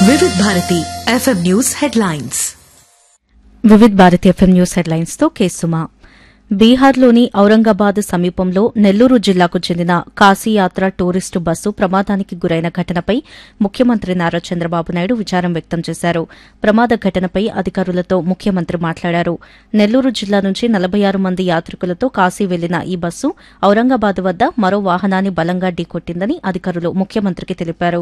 వివిధ Bharati FM news headlines Vividh Bharati FM news headlines తో కేసుమా బీహార్లోని ఔరంగాబాద్ సమీపంలో నెల్లూరు జిల్లాకు చెందిన కాశీయాత్ర టూరిస్టు బస్సు ప్రమాదానికి గురైన ఘటనపై ముఖ్యమంత్రి నారా చంద్రబాబు నాయుడు విచారం వ్యక్తం చేశారు ప్రమాద ఘటనపై అధికారులతో ముఖ్యమంత్రి మాట్లాడారు నెల్లూరు జిల్లా నుంచి నలభై ఆరు మంది యాత్రికులతో కాశీ వెళ్లిన ఈ బస్సు ఔరంగాబాద్ వద్ద మరో వాహనాన్ని బలంగా ఢీకొట్టిందని అధికారులు ముఖ్యమంత్రికి తెలిపారు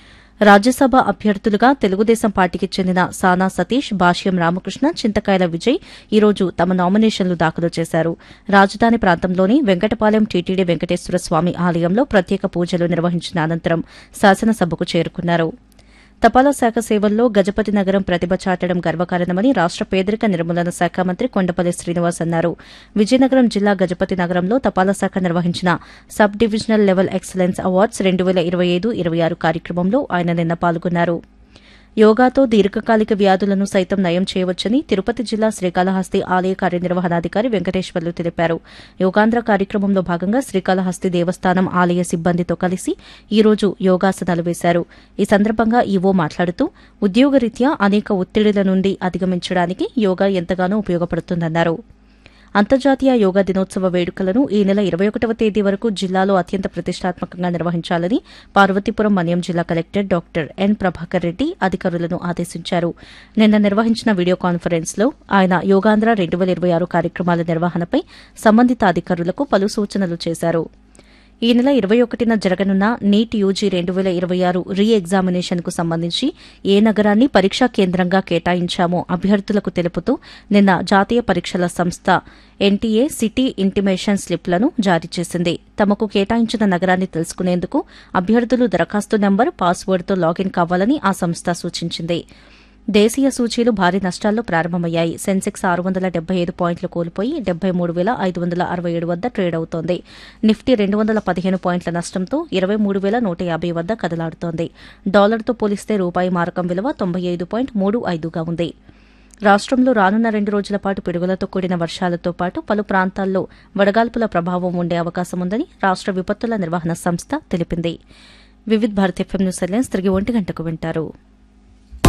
రాజ్యసభ అభ్యర్థులుగా తెలుగుదేశం పార్టీకి చెందిన సానా సతీష్ భాష్యం రామకృష్ణ చింతకాయల విజయ్ ఈరోజు తమ నామినేషన్లు దాఖలు చేశారు రాజధాని ప్రాంతంలోని వెంకటపాలెం టీటీడీ వెంకటేశ్వర స్వామి ఆలయంలో ప్రత్యేక పూజలు నిర్వహించిన అనంతరం శాసనసభకు చేరుకున్నారు తపాలా శాఖ సేవల్లో గజపతి నగరం ప్రతిభ చాటడం గర్వకారణమని రాష్ట పేదరిక నిర్మూలన శాఖ మంత్రి కొండపల్లి శ్రీనివాస్ అన్నారు విజయనగరం జిల్లా గజపతి నగరంలో తపాలా శాఖ నిర్వహించిన sub divisional level excellence awards రెండు వేల ఇరవై ఐదు ఇరవై ఆరు కార్యక్రమంలో ఆయన నిన్న పాల్గొన్నారు యోగాతో దీర్ఘకాలిక వ్యాధులను సైతం నయం చేయవచ్చని తిరుపతి జిల్లా శ్రీకాళహస్తి ఆలయ కార్యనిర్వహణాధికారి వెంకటేశ్వర్లు తెలిపారు యోగాంధ్ర కార్యక్రమంలో భాగంగా శ్రీకాళహస్తి దేవస్థానం ఆలయ సిబ్బందితో కలిసి ఈ రోజు యోగాసనాలు వేశారు ఈ సందర్భంగా ఈవో మాట్లాడుతూ ఉద్యోగరీత్యా అనేక ఒత్తిడిల నుండి అధిగమించడానికి యోగా ఎంతగానో ఉపయోగపడుతుందన్నారు అంతర్జాతీయ యోగా దినోత్సవ వేడుకలను ఈ నెల ఇరవై ఒకటవ తేదీ వరకు జిల్లాలో అత్యంత ప్రతిష్టాత్మకంగా నిర్వహించాలని పార్వతీపురం మన్యం జిల్లా collector doctor N Prabhakar Reddy అధికారులను ఆదేశించారు నిన్న నిర్వహించిన వీడియో కాన్ఫరెన్స్ లో ఆయన యోగాంధ్ర రెండు వేల ఇరవై ఆరు కార్యక్రమాల నిర్వహణపై సంబంధిత అధికారులకు పలు సూచనలు చేశారు ఈ నెల ఇరవై ఒకటిన జరగనున్న నీట్ యూజీ రెండు వేల ఇరవై ఆరు రీ ఎగ్జామినేషన్ కు సంబంధించి ఏ నగరాన్ని పరీక్షా కేంద్రంగా కేటాయించామో అభ్యర్థులకు తెలుపుతూ నిన్న జాతీయ పరీక్షల సంస్థ ఎన్టీఏ సిటీ ఇంటిమేషన్ స్లిప్లను జారీ చేసింది తమకు కేటాయించిన నగరాన్ని తెలుసుకునేందుకు అభ్యర్థులు దరఖాస్తు నంబర్ పాస్వర్డ్తో లాగిన్ కావాలని ఆ సంస్థ సూచించింది దేశీయ సూచీలు భారీ నష్టాల్లో ప్రారంభమయ్యాయి సెన్సెక్స్ ఆరు వందల డెబ్బై ఐదు పాయింట్లు కోల్పోయి డెబ్బై మూడు వేల ఐదు వందల అరవై ఏడు వద్ద ట్రేడ్ అవుతోంది నిఫ్టీ రెండు వందల పదిహేను పాయింట్ల నష్టంతో ఇరవై మూడు వేల నూట యాభై వద్ద కదలాడుతోంది డాలర్తో పోలిస్తే రూపాయి మారకం విలువ తొంభై ఐదు పాయింట్ మూడు ఐదుగా ఉంది రాష్ట్రంలో రానున్న రెండు రోజుల పాటు పిడుగులతో కూడిన వర్షాలతో పాటు పలు ప్రాంతాల్లో వడగాల్పుల ప్రభావం ఉండే అవకాశం ఉందని రాష్ట్ర విపత్తుల నిర్వహణ సంస్థ తెలిపింది Vividh Bharat FM news headlines తిరిగి ఒంటి గంటకు వింటారు